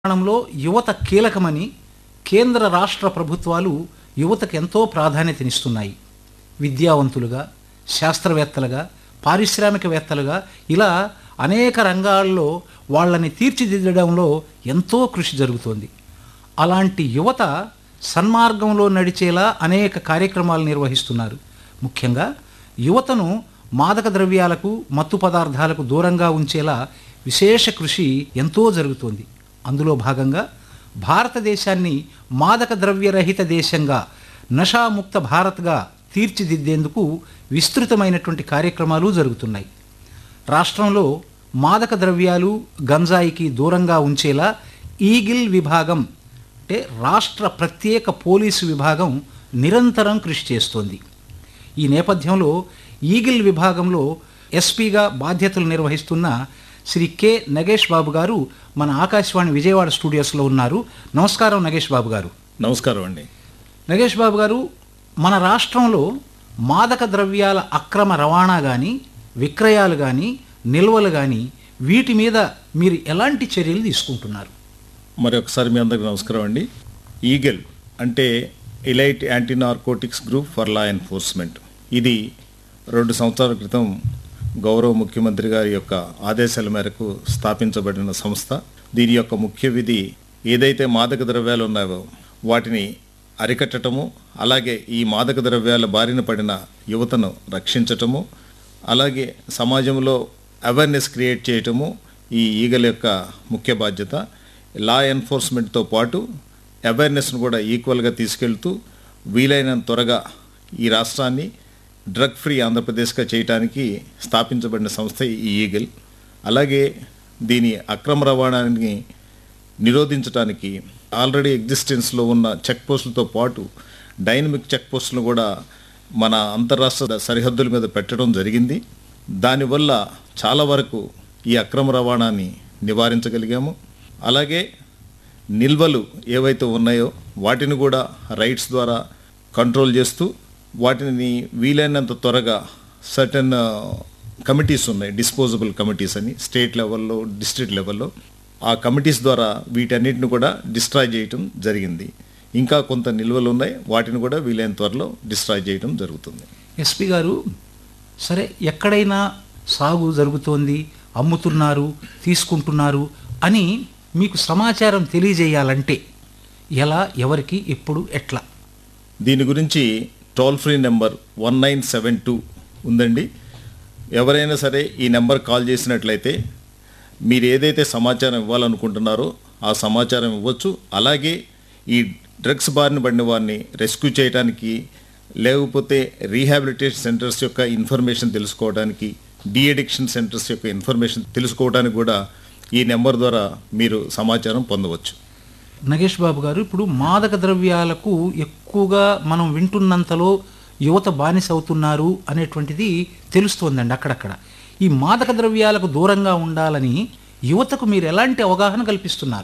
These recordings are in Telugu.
నిర్మాణంలో యువత కీలకమని కేంద్ర రాష్ట్ర ప్రభుత్వాలు యువతకు ఎంతో ప్రాధాన్యతనిస్తున్నాయి విద్యావంతులుగా శాస్త్రవేత్తలుగా పారిశ్రామికవేత్తలుగా ఇలా అనేక రంగాల్లో వాళ్ళని తీర్చిదిద్దడంలో ఎంతో కృషి జరుగుతోంది అలాంటి యువత సన్మార్గంలో నడిచేలా అనేక కార్యక్రమాలు నిర్వహిస్తున్నారు ముఖ్యంగా యువతను మాదక ద్రవ్యాలకు మత్తు పదార్థాలకు దూరంగా ఉంచేలా విశేష కృషి ఎంతో జరుగుతోంది అందులో భాగంగా భారతదేశాన్ని మాదక ద్రవ్యరహిత దేశంగా నషాముక్త భారత్గా తీర్చిదిద్దేందుకు విస్తృతమైనటువంటి కార్యక్రమాలు జరుగుతున్నాయి రాష్ట్రంలో మాదక ద్రవ్యాలు గంజాయికి దూరంగా ఉంచేలా ఈగిల్ విభాగం అంటే రాష్ట్ర ప్రత్యేక పోలీసు విభాగం నిరంతరం కృషి చేస్తోంది ఈ నేపథ్యంలో ఈగిల్ విభాగంలో ఎస్పీగా బాధ్యతలు నిర్వహిస్తున్న శ్రీ కె నగేష్ బాబు గారు మన ఆకాశవాణి విజయవాడ స్టూడియోస్లో ఉన్నారు నమస్కారం నగేష్ బాబు గారు నమస్కారం అండి నగేష్ బాబు గారు మన రాష్ట్రంలో మాదక ద్రవ్యాల అక్రమ రవాణా కానీ విక్రయాలు కానీ నిల్వలు కానీ వీటి మీద మీరు ఎలాంటి చర్యలు తీసుకుంటున్నారు మరి ఒకసారి మీ అందరికి నమస్కారం అండి ఈగల్ అంటే elite anti narcotics group for law enforcement ఇది రెండు సంవత్సరాల క్రితం గౌరవ ముఖ్యమంత్రి గారి యొక్క ఆదేశాల మేరకు స్థాపించబడిన సంస్థ దీని యొక్క ముఖ్య విధి ఏదైతే మాదక ద్రవ్యాలు ఉన్నాయో వాటిని అరికట్టటము అలాగే ఈ మాదక ద్రవ్యాల బారిన పడిన యువతను రక్షించటము అలాగే సమాజంలో అవేర్నెస్ క్రియేట్ చేయటము ఈ ఈగల యొక్క ముఖ్య బాధ్యత లా ఎన్ఫోర్స్మెంట్తో పాటు అవేర్నెస్ను కూడా ఈక్వల్గా తీసుకెళ్తూ వీలైనంత త్వరగా ఈ రాష్ట్రాన్ని డ్రగ్ ఫ్రీ ఆంధ్రప్రదేశ్గా చేయటానికి స్థాపించబడిన సంస్థ ఈ ఈగల్ అలాగే దీని అక్రమ రవాణాని నిరోధించడానికి ఆల్రెడీ ఎగ్జిస్టెన్స్లో ఉన్న చెక్ పోస్టులతో పాటు డైనమిక్ చెక్ పోస్టులను కూడా మన అంతరాష్ట్ర సరిహద్దుల మీద పెట్టడం జరిగింది దానివల్ల చాలా వరకు ఈ అక్రమ రవాణాని నివారించగలిగాము అలాగే నిల్వలు ఏవైతే ఉన్నాయో వాటిని కూడా రైట్స్ ద్వారా కంట్రోల్ చేస్తూ వాటిని వీలైనంత త్వరగా సర్టన్ కమిటీస్ ఉన్నాయి డిస్పోజబుల్ కమిటీస్ అని స్టేట్ లెవెల్లో డిస్ట్రిక్ట్ లెవెల్లో ఆ కమిటీస్ ద్వారా వీటన్నిటిని కూడా డిస్ట్రాయ్ చేయటం జరిగింది ఇంకా కొంత నిల్వలు ఉన్నాయి వాటిని కూడా వీలైన త్వరలో డిస్ట్రాయ్ చేయడం జరుగుతుంది ఎస్పీ గారు సరే ఎక్కడైనా సాగు జరుగుతోంది అమ్ముతున్నారు తీసుకుంటున్నారు అని మీకు సమాచారం తెలియజేయాలంటే ఎలా ఎవరికి ఎప్పుడు ఎట్లా దీని గురించి toll free number one nine seven two ఉందండి ఎవరైనా సరే ఈ నెంబర్ కాల్ చేసినట్లయితే మీరు ఏదైతే సమాచారం ఇవ్వాలనుకుంటున్నారో ఆ సమాచారం ఇవ్వచ్చు అలాగే ఈ డ్రగ్స్ బారిన పడిన వారిని రెస్క్యూ చేయడానికి లేకపోతే రీహాబిలిటేషన్ సెంటర్స్ యొక్క ఇన్ఫర్మేషన్ తెలుసుకోవడానికి డీ అడిక్షన్ సెంటర్స్ యొక్క ఇన్ఫర్మేషన్ తెలుసుకోవడానికి కూడా ఈ నెంబర్ ద్వారా మీరు సమాచారం పొందవచ్చు నగేష్ బాబు గారు ఇప్పుడు మాదక ద్రవ్యాలకు ఎక్కువగా మనం వింటున్నంతలో యువత బానిస అవుతున్నారు అనేటువంటిది తెలుస్తోందండి అక్కడక్కడ ఈ మాదక ద్రవ్యాలకు దూరంగా ఉండాలని యువతకు మీరు ఎలాంటి అవగాహన కల్పిస్తున్నారు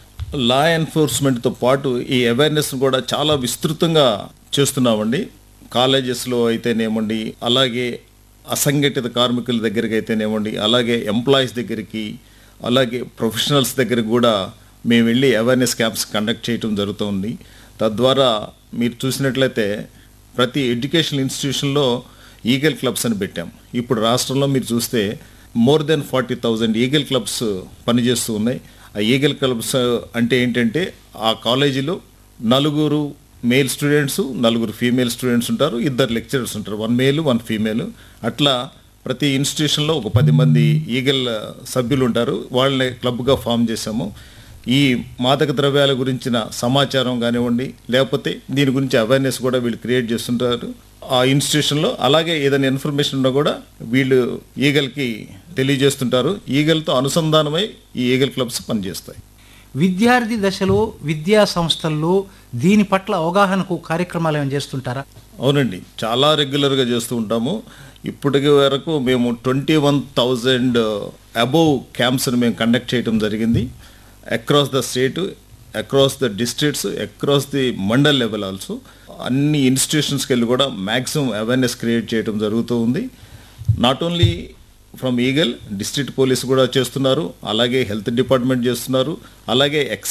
లా ఎన్ఫోర్స్మెంట్తో పాటు ఈ అవేర్నెస్ కూడా చాలా విస్తృతంగా చేస్తున్నామండి కాలేజెస్లో అయితేనేమండి అలాగే అసంఘటిత కార్మికుల దగ్గరికి అయితేనేమండి అలాగే ఎంప్లాయీస్ దగ్గరికి అలాగే ప్రొఫెషనల్స్ దగ్గరికి కూడా మేము వెళ్ళి అవేర్నెస్ క్యాంప్స్ కండక్ట్ చేయడం జరుగుతుంది తద్వారా మీరు చూసినట్లయితే ప్రతి ఎడ్యుకేషనల్ ఇన్స్టిట్యూషన్లో ఈగల్ క్లబ్స్ అని పెట్టాం ఇప్పుడు రాష్ట్రంలో మీరు చూస్తే more than forty thousand eagle clubs పనిచేస్తూ ఉన్నాయి ఆ ఈగల్ క్లబ్స్ అంటే ఏంటంటే ఆ కాలేజీలో నలుగురు మేల్ స్టూడెంట్స్ నలుగురు ఫీమేల్ స్టూడెంట్స్ ఉంటారు ఇద్దరు లెక్చరర్స్ ఉంటారు వన్ మేల్ వన్ ఫీమేల్ అట్లా ప్రతి ఇన్స్టిట్యూషన్లో ఒక పది మంది ఈగల్ సభ్యులు ఉంటారు వాళ్ళని క్లబ్గా ఫామ్ చేశాము ఈ మాదక ద్రవ్యాల గురించిన సమాచారం కానివ్వండి లేకపోతే దీని గురించి అవేర్నెస్ కూడా వీళ్ళు క్రియేట్ చేస్తుంటారు ఆ ఇన్స్టిట్యూషన్లో అలాగే ఏదైనా ఇన్ఫర్మేషన్ ఉన్నా కూడా వీళ్ళు ఈగల్కి తెలియజేస్తుంటారు ఈగల్తో అనుసంధానమై ఈ ఈగల్ క్లబ్స్ పనిచేస్తాయి విద్యార్థి దశలో విద్యా సంస్థల్లో దీని పట్ల అవగాహనకు కార్యక్రమాలు ఏమైనా చేస్తుంటారా అవునండి చాలా రెగ్యులర్గా చేస్తూ ఉంటాము ఇప్పటికి వరకు మేము ట్వంటీ వన్ థౌజండ్ అబోవ్ క్యాంప్స్ని మేము కండక్ట్ చేయడం జరిగింది across the state across the districts across the mandal level also అన్ని ఇన్స్టిట్యూషన్స్కి వెళ్ళి కూడా మ్యాక్సిమం అవేర్నెస్ క్రియేట్ చేయడం జరుగుతూ ఉంది not only from eagle district police కూడా చేస్తున్నారు అలాగే హెల్త్ డిపార్ట్మెంట్ చేస్తున్నారు అలాగే ఎక్స్